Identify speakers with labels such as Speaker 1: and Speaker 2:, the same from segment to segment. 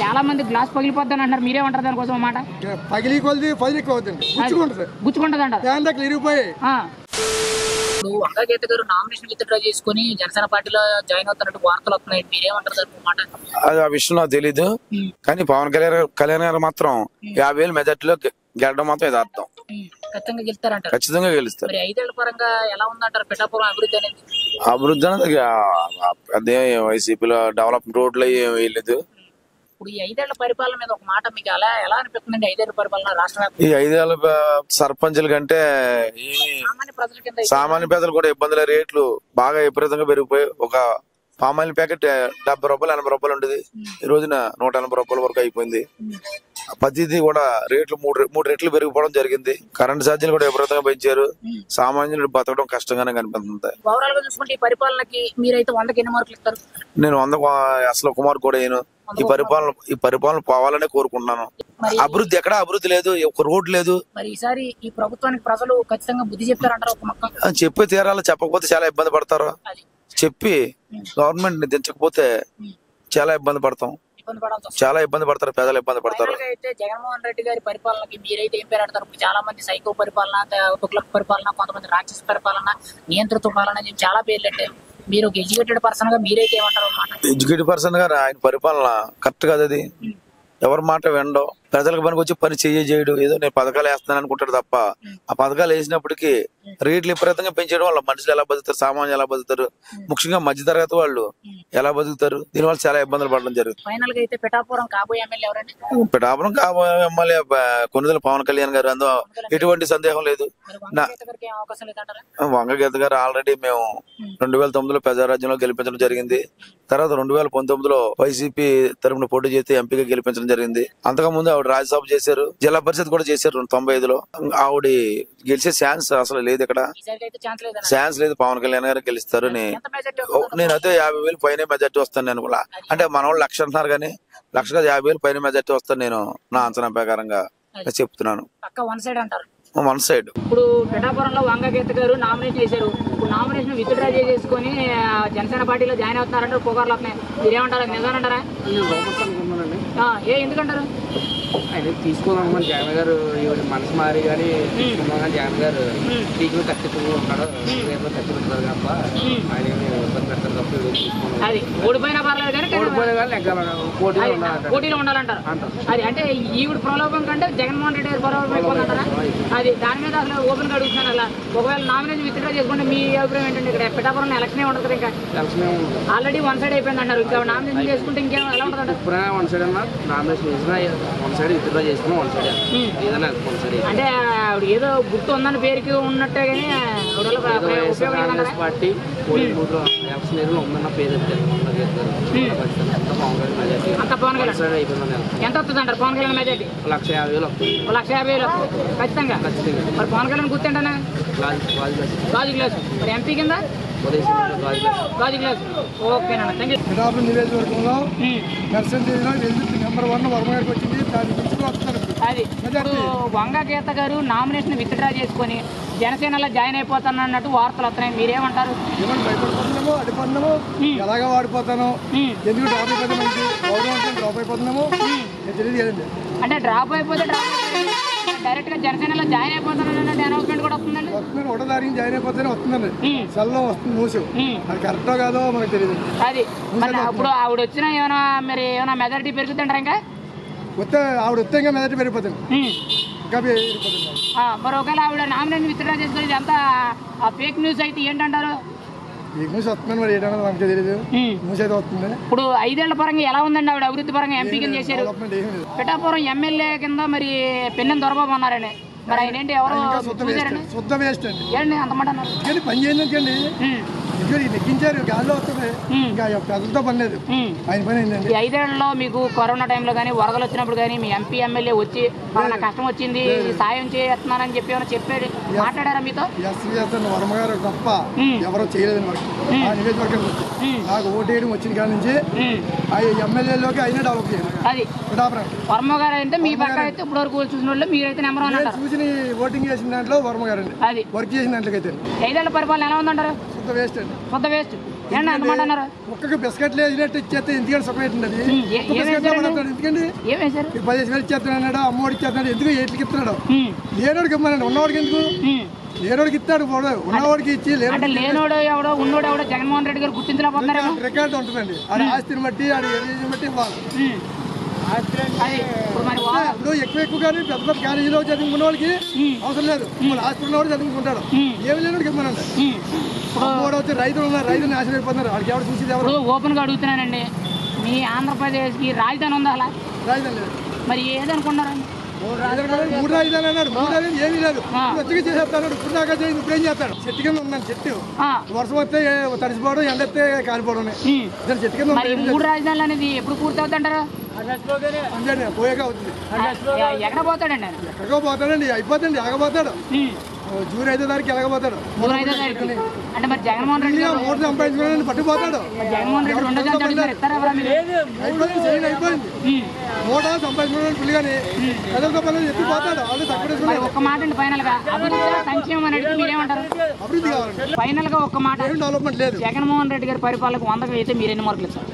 Speaker 1: చాలా మంది గ్లాస్ పగిలిపోద్దని అంటారు మీరేమంటారు దానికోసం ఒక మాట
Speaker 2: పగిలి కొలిది పది ఎక్కువ అవుతుంది గుచ్చుకుంటుంది
Speaker 1: గుచ్చుకుంటది అంటారు
Speaker 2: ఫ్యాన్ దగ్గర ఇరిగిపోయి
Speaker 1: ఇప్పుడు వంగగీత గారు నామినేషన్ విత్డ్రా చేసుకుని జనసేన పార్టీలో జాయిన్ అవుతున్నట్టు వార్తలు వస్తున్నాయి మీరేమంటారు దానికి ఒక మాట
Speaker 3: అది ఆ విషయం నాకు తెలీదు కానీ పవన్ కళ్యాణ్ గారు- కళ్యాణ్ గారు మాత్రం యాభై వేలు మెజార్టీలో గె- గెలడం మాత్రం ఇది అర్థం
Speaker 1: ఉమ్, ఖచ్చితంగా గెలుస్తారంటారు
Speaker 3: ఖచ్చితంగా గెలుస్తారు
Speaker 1: మరి ఐదేళ్ల పరంగా ఎలా ఉందంటారు పిఠాపురం అభివృద్ధి అనేది
Speaker 3: అభివృద్ధి అనేది ఆ- అదే వైసీపీలో డెవలప్ రోడ్లు అయ్యి ఏం వేయలేదు
Speaker 1: ఇప్పుడు ఈ ఐదేళ్ల పరిపాలన మీద ఒక మాట మీకు ఎలా ఎలా అనిపిస్తుందండి ఐదేళ్ల పరిపాలన రాష్ట్ర వ్యాప్తంగా
Speaker 3: ఈ ఐదేళ్ళ బ- సర్పంచుల కంటే ఈ
Speaker 1: సామాన్య ప్రజల కింద
Speaker 3: సామాన్య పేదలు కూడా ఇబ్బందుల రేట్లు బాగా విపరీతంగా పెరిగిపోయి ఒక పామాయిల్ ప్యాకెట్ డెబ్బై రూపాయలు ఎనభై రూపాయలు ఉండేది ఈ రోజున నూట ఎనభై రూపాయల వరకు అయిపోయింది ప్రతిదీ కూడా రేట్లు మూడు రె- మూడు రెట్లు పెరిగిపోవడం జరిగింది కరెంట్ ఛార్జీలు కూడా విపరీతంగా పెంచారు సామాన్యులు బతకడం కష్టంగానే కనిపిస్తుంది
Speaker 1: ఓవరాల్ గా చూసుకుంటే ఈ పరిపాలనకి మీరైతే వందకి ఎన్ని మార్కులు ఇస్తారు
Speaker 3: నేను వంద అసలు కుమార్ కూడా నేను ఈ పరిపాలన ఈ పరిపాలన పోవాలనే కోరుకుంటున్నాను అభివృద్ధి ఎక్కడ అభివృద్ధి లేదు ఒక రోడ్ లేదు
Speaker 1: మరి ఈసారి ఈ ప్రభుత్వానికి ప్రజలు ఖచ్చితంగా బుద్ధి చెప్తారంటారు ఒక మొక్క
Speaker 3: అని చెప్పి తీరాలి చెప్పకపోతే చాలా ఇబ్బంది పడతారు
Speaker 1: అది
Speaker 3: చెప్పి గవర్నమెంట్ ని దించకపోతే చాలా ఇబ్బంది పడతాం
Speaker 1: ఇబ్బంది పడాల్సి వస్తుంది
Speaker 3: చాలా ఇబ్బంది పడతారు పేదలు ఇబ్బంది పడతారు
Speaker 1: ఫైనల్ గా అయితే జగన్మోహన్ రెడ్డి గారి పరిపాలనకి మీరైతే ఏం పేరు ఆడతారు ఇప్పుడు చాలా మంది సైకో పరిపాలన త- తుగ్లక్ పరిపాలన కొంతమంది రాక్షస పరిపాలన నియంత్రిత పాలన అని చెప్పి చాలా పేర్లు అంటే మీరు ఒక ఎడ్యుకేటెడ్ పర్సన్ గా మీరైతే ఏమంటారు అన్నమాట
Speaker 3: ఎడ్యుకేటెడ్ పర్సన్ గారు ఆయన పరిపాలన కరెక్ట్ కాదు అది ఎవరి మాట వినడం ప్రజలకు పనికి వచ్చి పని చెయ్యి చేయడు ఏదో నేను పథకాలు వేస్తున్నాను అనుకుంటాడు తప్ప ఆ పథకాలు వేసినప్పటికీ రేట్లు విపరీతంగా పెంచడం వల్ల మనుషులు ఎలా బతుకుతారు సామాన్యులు ఎలా బతుకుతారు ముఖ్యంగా మధ్యతరగతి వాళ్ళు ఎలా బతుకుతారు దీనివల్ల చాలా ఇబ్బందులు పడడం జరుగుతుంది
Speaker 1: ఫైనల్ గా అయితే పిఠాపురం కాబోయే ఎమ్మెల్యే ఎవరండి
Speaker 3: పిఠాపురం కాబోయే ఎమ్మెల్యే బ- కొనుదల పవన్ కళ్యాణ్ గారు అందులో ఎటువంటి సందేహం లేదు
Speaker 1: మరి
Speaker 3: నా
Speaker 1: వంగగీత గారికి ఏం అవకాశం లేదంటారా
Speaker 3: వంగగీత గారు ఆల్రెడీ మేము రెండు వేల తొమ్మిదిలో ప్రజారాజ్యంలో గెలిపించడం జరిగింది తర్వాత రెండు వేల పంతొమ్మిదిలో వైసీపీ తరపున పోటీ చేసి ఎంపీగా గెలిపించడం జరిగింది అంతకు ముందు ఆవిడ రాజ్యసభ చేశారు జిల్లా పరిషత్ కూడా చేశారు రెండు తొంభై ఐదులో ఆవిడ గెలిచే ఛాన్స్ అసలు లేదు ఇక్కడ
Speaker 1: ఈసారికి అయితే ఛాన్స్ లేదన్న
Speaker 3: ఛాన్స్ లేదు పవన్ కళ్యాణ్ గారు గెలుస్తారు అని
Speaker 1: ఎంత మెజార్టీ
Speaker 3: ఓ, నేను అయితే యాభై వేలు పైన మెజార్టీ వస్తాను నేను కూడా అంటే మన వాళ్ళు లక్ష అంటున్నారు కానీ లక్ష కాదు, యాభై వేలు పైన మెజార్టీ వస్తాను నేను నా అంచనా ప్రకారంగా చెప్తున్నాను
Speaker 1: పక్క వన్ సైడ్ అంటారు
Speaker 3: వన్ సైడ్
Speaker 1: ఇప్పుడు పిఠాపురంలో వంగగీత గారు నామినేట్ చేశారు ఇప్పుడు నామినేషన్ విత్డ్రా చేసుకొని ఆ, జనసేన పార్టీలో జాయిన్ అవుతున్నారంటే పుకార్లు వస్తున్నాయి మీరేమంటారు అది నిజానంటారా
Speaker 4: నేను లోపలికి అనుకున్నానండి
Speaker 1: ఆ, ఏ ఎందుకంటారు
Speaker 4: ఆయన తీసుకుందామని జగన్ గారు ఈవిడ మనసు మారి కానీ తీసుకుందామని జగన్ గారు టీకులు కత్తిప్పుడు ఉంటాడు రేపు కత్తి పెడతారు తప్ప ఆయన ఏమి ఇబ్బంది పెడతారు తప్ప ఈవిడ తీసుకున్నాం
Speaker 1: అది ఓడిపోయినా పర్లేదు కానీ
Speaker 4: ఓడిపోయిన కానీ లెగ్గాల పోటీలో
Speaker 1: అది
Speaker 4: ఉండాలంట
Speaker 1: పోటీలో ఉండాలంటారు అది అంటే ఈవిడ ప్రలోభం కంటే జగన్మోహన్ రెడ్డి గారి ప్రలోభం అయిపోతుంటారా అది దాని మీద అసలు ఓపెన్ గా అడుగుతున్నాను అలా ఒకవేళ నామినేషన్ విత్డ్రా చేసుకుంటే మీ అభిప్రాయం ఏంటంటే ఇక్కడ పిఠాపురం ఎలక్షన్ ఉంటుంది కదా ఇంకా
Speaker 4: ఎలక్షన్ ఏమి ఉండదు
Speaker 1: ఆల్రెడీ వన్ సైడ్ అయిపోయింది అంటారు ఇంకా నామినేషన్ చేసుకుంటే ఇంకేం ఎలా ఉంటుంది
Speaker 4: ఇప్పుడైనా వన్ సైడ్ అన్నా నామినేషన్ చేసినా వన్ సైడ్ విత్డ్రా చేసుకున్నా వన్ సైడ్ ఏదైనా వన్ సైడ్
Speaker 1: అంటే ఆవిడ ఏదో గుర్తు ఉందని పేరుకి ఉన్నట్టే కానీ ఆవిడ వల్ల ప్ర- ప్ర- ఉపయోగం
Speaker 4: కాంగ్రెస్
Speaker 1: లేదంటారా
Speaker 4: పార్టీ పోలింగ్ బూత్ లో ఎలక్షన్ ఏరియాలో ఉందన్న పేరు ఎత్తారు అంత పవన్ కళ్యాణ్ మెజార్టీ
Speaker 1: అంత పవన్
Speaker 4: వన్
Speaker 1: కళ్యాణ్
Speaker 4: సైడ్ అయిపోయిందని ఎలక్షన్
Speaker 1: ఎంత వస్తుంది అంటారు పవన్ కళ్యాణ్ మెజార్టీ
Speaker 4: లక్ష యాభై వేలు వస్తుంది
Speaker 1: ఒక లక్ష యాభై వేలు వస్తుంది. ఖచ్చితంగా
Speaker 4: ఖచ్చితంగా
Speaker 1: మరి పవన్ కళ్యాణ్ గుర్తుంటానా
Speaker 4: గాజు గాజు గాజు
Speaker 1: గాజు గ్లాస్ మరి ఎంపీ కింద
Speaker 4: ఉదయం గాజు గాజు
Speaker 1: గాజు గ్లాస్ ఓకేనా థ్యాంక్ యూ
Speaker 2: పిఠాపురం నియోజకవర్గంలో దర్శనం చేయడం నెంబర్ వన్ వర్మగారికి వచ్చింది దాని గురించి వస్తారు
Speaker 1: అది ఇప్పుడు వంగ గీత గారు నామినేషన్ విత్డ్రా చేసుకొని జనసేనలో జాయిన్ అయిపోతాను అన్నట్టు వార్తలు వస్తున్నాయి మీరేమంటారు
Speaker 2: ఏమని భయపడిపోతున్నాము అడిపోతున్నాము ఎలాగా వాడిపోతాను ఎందుకు డ్రాప్ అయిపోతే మంచి గౌరవం అంటే డ్రాప్ అయిపోతున్నాము ఇది తెలియదు కదండి
Speaker 1: అంటే డ్రాప్ అయిపోతే డ్రాప్ డైరెక్ట్ గా జనసేనలో జాయిన్ అయిపోతాను అన్నట్టు అనౌన్స్మెంట్ కూడా వస్తుందండి
Speaker 2: వస్తున్నాను ఒకటో తారీఖు జాయిన్ అయిపోతేనే వస్తుందండి సెల్లో వస్తుంది మూసి అది కరెక్టో కాదో మనకు తెలియదు
Speaker 1: అది మరి అప్పుడు ఆవిడ వచ్చినా ఏమైనా మరి ఏమైనా మెజారిటీ పెరుగుతుంటారా ఇంకా
Speaker 2: వస్తే ఆవిడ వస్తే ఇంకా మెదటి పెరిగిపోతుంది ఇంకా పెరిగిపోతుంది
Speaker 1: ఆ, మరి ఒకవేళ ఆవిడ నామినేషన్ విత్డ్రా చేసుకుని ఇదంతా ఆ ఫేక్ న్యూస్ అయితే ఏంటంటారు
Speaker 2: ఈ మూసి వస్తుందని మరి ఏంటన్నది మనకి తెలియదు మూసి అయితే వస్తుంది
Speaker 1: ఇప్పుడు ఐదేళ్ల పరంగా ఎలా ఉందండి ఆవిడ అభివృద్ధి పరంగా ఎంపీ కింద చేశారు
Speaker 2: డెవలప్మెంట్ ఏమీ లేదు
Speaker 1: పిఠాపురం ఎమ్మెల్యే కింద మరి పెన్నెం దొరబాబు అన్నారండి మరి ఆయన ఏంటి ఎవరో
Speaker 2: శుద్ధ వేస్ట్
Speaker 1: చూసారండి
Speaker 2: శుద్ధ వేస్ట్ అండి
Speaker 1: ఏంటి అంత మాట అన్నారు
Speaker 2: ఎందుకంటే పని చేయండి ఎందుకంటే నెగ్గించారు గాల్లో వస్తుంది ఇంకా పెద్దలతో పని లేదు ఆయన పని ఏంటండి
Speaker 1: ఈ ఐదేళ్లలో మీకు కరోనా టైంలో కానీ వరదలు వచ్చినప్పుడు కానీ మీ ఎంపీ ఎమ్మెల్యే వచ్చి పలానా కష్టం వచ్చింది సాయం చేస్తున్నానని చెప్పి ఏమైనా చెప్పాడు మాట్లాడారా మీతో
Speaker 2: ఎస్సీ చేస్తున్న వర్మ గారు తప్ప ఎవరో చేయలేదని వర్క్ ఆ నియోజకవర్గం నాకు ఓటు వేయడం వచ్చిన కాడ నుంచి ఆ ఎమ్మెల్యేలోకి అయినా డెవలప్ చేయాలి
Speaker 1: అది
Speaker 2: పిఠాపురం
Speaker 1: వర్మ గారు అయితే మీ పక్క అయితే ఇప్పుడు వరకు చూసిన వాళ్ళు మీరైతే నెంబర్ వన్
Speaker 2: నేను
Speaker 1: అంటారు
Speaker 2: చూసిన ఓటింగ్ చేసిన దాంట్లో వర్మ గారు అండి
Speaker 1: అది
Speaker 2: వర్క్ చేసిన దాంట్లోకి అయితే
Speaker 1: ఐదేళ్ల పరిపాలన ఎలా ఉందంటారు
Speaker 2: శుద్ధ వేస్ట్ అండి
Speaker 1: కొత్త వేస్ట్ ఏంటి అంత మాట అన్నారు
Speaker 2: ఒక్కకి బిస్కెట్లు వేసినట్టు ఇచ్చేస్తే ఎందుకంటే సుఖం ఏంటండి అది
Speaker 1: ఉమ్, ఏ-
Speaker 2: ఒక్క
Speaker 1: ఏం
Speaker 2: బిస్కెట్లు
Speaker 1: వేశారండి?
Speaker 2: పడతాడు ఎందుకండి
Speaker 1: ఏం వేశారు
Speaker 2: ఈ పదిహేను వేలు ఇచ్చేస్తున్నాడు అమ్మఒడి ఇచ్చేస్తున్నాడు ఎందుకు ఏట్లకి ఇస్తున్నాడు
Speaker 1: ఉమ్,
Speaker 2: లేనోడికి ఇవ్వమనండి ఉన్నవాడికి ఎందుకు
Speaker 1: ఉమ్.
Speaker 2: లేనోడికి ఇస్తాడు పోడు ఉన్నవాడికి ఇచ్చి
Speaker 1: అంటే
Speaker 2: లేనోడికి
Speaker 1: లేనోడు ఎవడో ఉన్నోడు ఎవడో జగన్మోహన్ రెడ్డి గారు గుర్తించలేకపోతున్నారేమో
Speaker 2: రికార్డు ఉంటుందండి ఆడ ఆస్తిని బట్టి ఆడ ఏరియాని బట్టి ఇవ్వాలి
Speaker 1: ఉమ్. అది ఇప్పుడు మరి వా-
Speaker 2: ఇప్పుడు ఎక్కువ ఎక్కువ కానీ పెద్ద పెద్ద కాలేజీలో చదువుకున్న వాళ్ళకి అవసరం లేదు వాళ్ళు ఆస్తి ఉన్నవాడు చదువుకుంటాడు ఏమి లేనోడికి ఇవ్వమనండి
Speaker 1: ఉమ్.
Speaker 2: అమ్మఒడి వచ్చి రైతులు ఉన్నారు రైతులు నాశనం అయిపోతున్నారు వాళ్ళకి ఎవరు చూసేది ఎవరు
Speaker 1: ఇప్పుడు ఓపెన్ గా అడుగుతున్నానండి మీ ఆంధ్రప్రదేశ్కి రాజధాని ఉందా అలా
Speaker 2: రాజధాని లేదు
Speaker 1: మరి ఏదనుకున్నారు
Speaker 2: రాజధాని మూడు రాజధాని అన్నాడు మూడు రాజధాని ఏమీ లేదు
Speaker 1: ఆ.
Speaker 2: వచ్చి చేసేస్తాడు ఇప్పుడు దాకా చేయి ఇప్పుడు ఏం చేస్తాడు చెట్టు కింద ఉన్నాను చెట్టు
Speaker 1: ఆ,
Speaker 2: వర్షం వస్తే తడిసిపోవడం ఎండ వస్తే కాలిపోవడం
Speaker 1: ఉమ్.
Speaker 2: ఇద్దరు చెట్టు కింద
Speaker 1: మరి ఈ
Speaker 2: ఉన్నాడు
Speaker 1: మూడు రాజధానులు అనేది ఎప్పుడు పూర్తి అవుతుంటారు
Speaker 2: అంతే పోయాక అవుతుంది
Speaker 1: ఎక్కడ పోతాడండి ఆయన
Speaker 2: ఎక్కడికో పోతాడండి అయిపోతాడండి ఆగపోతాడు
Speaker 1: ఉమ్.
Speaker 2: జూన్ ఐదో తారీఖు ఎలాగపోతాడు
Speaker 1: జూన్ ఐదో తారీఖు అంటే మరి జగన్మోహన్ రెడ్డి గారు
Speaker 2: మూడు సంపాదించుకోవడానికి పట్టుకుపోతాడు
Speaker 1: జగన్మోహన్ రెడ్డి రెండో దాంట్లో అడుగుతున్నారు ఇస్తారా ఎవరా మీరు
Speaker 2: అయిపోయింది చేయని అయిపోయింది
Speaker 1: ఉమ్.
Speaker 2: మూట సంపాదించుకోవడానికి పులిగాని ఎదురుతో పనులు ఎత్తిపోతాడు వాళ్ళు
Speaker 1: మరి
Speaker 2: తక్కువ
Speaker 1: ఒక్క మాట అండి ఫైనల్ గా అభివృద్ధి సంక్షేమం అని అడిగితే మీరేమంటారు
Speaker 2: అభివృద్ధి కావాలండి
Speaker 1: ఫైనల్ గా ఒక్క మాట
Speaker 2: ఏం డెవలప్మెంట్ లేదు
Speaker 1: జగన్మోహన్ రెడ్డి గారి పరిపాలనకు వందకు అయితే మీరు ఎన్ని మార్కులు ఇస్తారు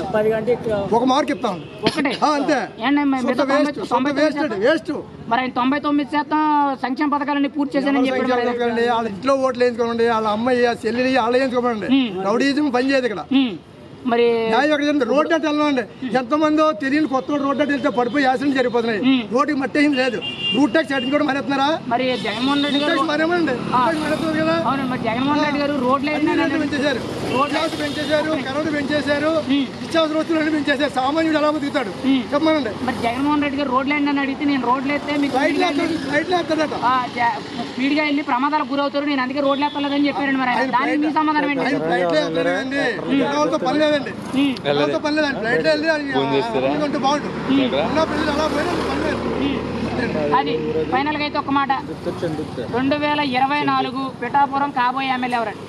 Speaker 2: ఒక మార్క్ ఇస్తాం
Speaker 1: ఒకటే
Speaker 2: ఆ, అంతే
Speaker 1: ఏంటి మరి
Speaker 2: సొంత
Speaker 1: మిగతా తొంభై
Speaker 2: వేస్ట్ సొంత
Speaker 1: తొంభై తొమ్మిది
Speaker 2: వేస్ట్
Speaker 1: శాతం-
Speaker 2: వేస్ట్
Speaker 1: మరి ఆయన తొంభై తొమ్మిది శాతం సంక్షేమ పథకాలన్నీ పూర్తి చేశానని చెప్పాడు మరి
Speaker 2: సంఖ్యకండి వాళ్ళ ఇంట్లో ఓట్లు వేయించుకోమండి వాళ్ళ అమ్మాయి ఆ చెల్లిని వాళ్ళు వేయించుకోమండి రౌడీజం పని చేయదు ఇక్కడ
Speaker 1: ఉమ్. మరి
Speaker 2: న్యాయం ఎక్కడ జరిగింది? రోడ్డు అంటే వెళ్ళమండి ఎంతమందో తెలియని కొత్త వాళ్ళు రోడ్డు అంటే వెళ్తే పడిపోయి యాక్సిడెంట్ జరిగిపోతున్నాయి రోడ్డుకి మట్టేసింది లేదు రూట్ ట్యాక్స్ సర్టిఫికేట్ మరేస్తున్నారా
Speaker 1: మరి జగన్మోహన్ రెడ్డి గారు
Speaker 2: ట్యాక్స్ మరేమండి మరేస్తుంది కదా
Speaker 1: అవును మరి జగన్మోహన్ రెడ్డి గారు రోడ్లు
Speaker 2: అన్ని
Speaker 1: వేసినా
Speaker 2: రేట్లు పెంచేశారు గ్యాస్ పెంచేశారు కరెంటు పెంచేశారు నిత్యావసర వస్తువులు పెంచేశారు సామాన్యుడు ఎలా బతుకుతాడు చెప్పమనండి
Speaker 1: మరి జగన్మోహన్ రెడ్డి గారు రోడ్లు ఏంటని అడిగితే నేను రోడ్లు వేస్తే మీకు
Speaker 2: లైట్లు వేస్తాడు లైట్లు వేస్తాడట
Speaker 1: ఆ, జ- స్పీడ్ గా వెళ్ళి ప్రమాదాలకు గురవుతారు నేను అందుకే రోడ్లు ఎత్తలేదని చెప్పారండి మరి ఆయన. దానికి మీ సమాధానం ఏంటి
Speaker 2: ఆయన ఫ్లైట్లో వెళ్తాడండి వాళ్ళతో పని లేదండి వాళ్ళతో పని లేదండి ఫ్లైట్లో వెళ్ళి ఆయన ఉంటే బాగుంటుంది ఉన్న పిల్లలు అలా పోయినా పని లేదు
Speaker 1: అది ఫైనల్ గా అయితే ఒక మాట రెండు వేల ఇరవై నాలుగు పిఠాపురం కాబోయే ఎమ్మెల్యే ఎవరండి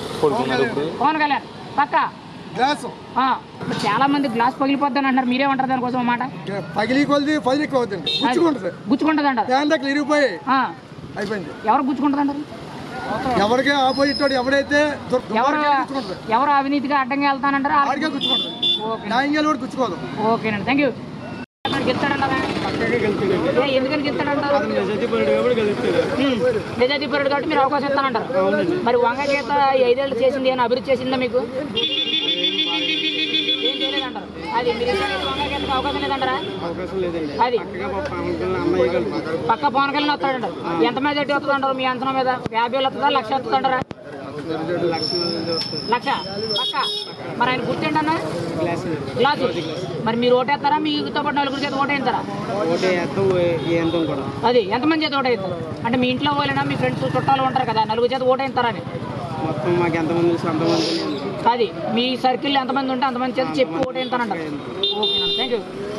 Speaker 1: పవన్ కళ్యాణ్ పక్క
Speaker 2: గ్లాసు
Speaker 1: మరి చాలా మంది గ్లాస్ పగిలిపోద్దని అంటారు మీరేమంటారు దానికోసం ఒక మాట
Speaker 2: పగిలి కొలిది పది ఎక్కువ అవుతుంది గుచ్చుకుంటుంది
Speaker 1: గుచ్చుకుంటుంది అంటారు
Speaker 2: ఫ్యాన్ దగ్గర ఇరిగిపోయి
Speaker 1: ఆ,
Speaker 2: అయిపోయింది
Speaker 1: ఎవరు గుచ్చుకుంటుంది అంటారు
Speaker 2: ఎవరికి ఆపోజిట్ వాడు ఎవడైతే దొర్-
Speaker 1: ఎవరు
Speaker 2: దుర్మార్గానికి గుచ్చుకుంటుంది
Speaker 1: ఎవరు అవినీతిగా అడ్డంగా వెళ్తానంటారు
Speaker 2: ఆడికే గుచ్చుకుంటుంది న్యాయంగా కూడా గుచ్చుకోదు
Speaker 1: ఓకేనండి థ్యాంక్ యూ గెలుస్తాడంటారా ఏ, ఎందుకని గెలుస్తాడంటారు ఉమ్, నిజాయితీ పరుడు కాబట్టి మీరు అవకాశం ఇస్తానంటారు మరి వంగ గీత ఈ ఐదేళ్ళు చేసింది ఏమైనా అభివృద్ధి చేసిందా మీకు ఏం చేయలేదంటారు అది మీరు ఇచ్చిన వంగ గీతకు అవకాశం లేదంటారా
Speaker 4: అవకాశం లేదండి
Speaker 1: అది
Speaker 4: అమ్మాయి కలిపి
Speaker 1: పక్క పవన్ కళ్యాణ్ వస్తాడంటారు ఎంత మీద ఎట్టి వస్తుంది అంటారు మీ అంచనా మీద యాభై వేలు వస్తుందా లక్ష వస్తుంది అంటారా లక్ష పక్క మరి ఆయన గుర్తేంటన్నా గ్లాసు మరి మీరు ఓటేస్తారా మీతో పాటు నలుగురు చేత ఓటేస్తారా
Speaker 4: ఒకటి వేస్తాం ఎంత కూడా
Speaker 1: అది ఎంతమంది చేత ఓటేస్తారు అంటే మీ ఇంట్లో వాళ్ళైనా మీ ఫ్రెండ్స్ చుట్టాలు ఉంటారు కదా నలుగురు చేత ఓటేస్తారని
Speaker 4: మొత్తం మాకు ఎంతమంది తెలుసు అంతమంది
Speaker 1: అది మీ సర్కిల్ ఎంతమంది ఉంటే అంతమంది చేత చెప్పి ఓటేస్తానంటారు ఓకేనా థ్యాంక్ యూ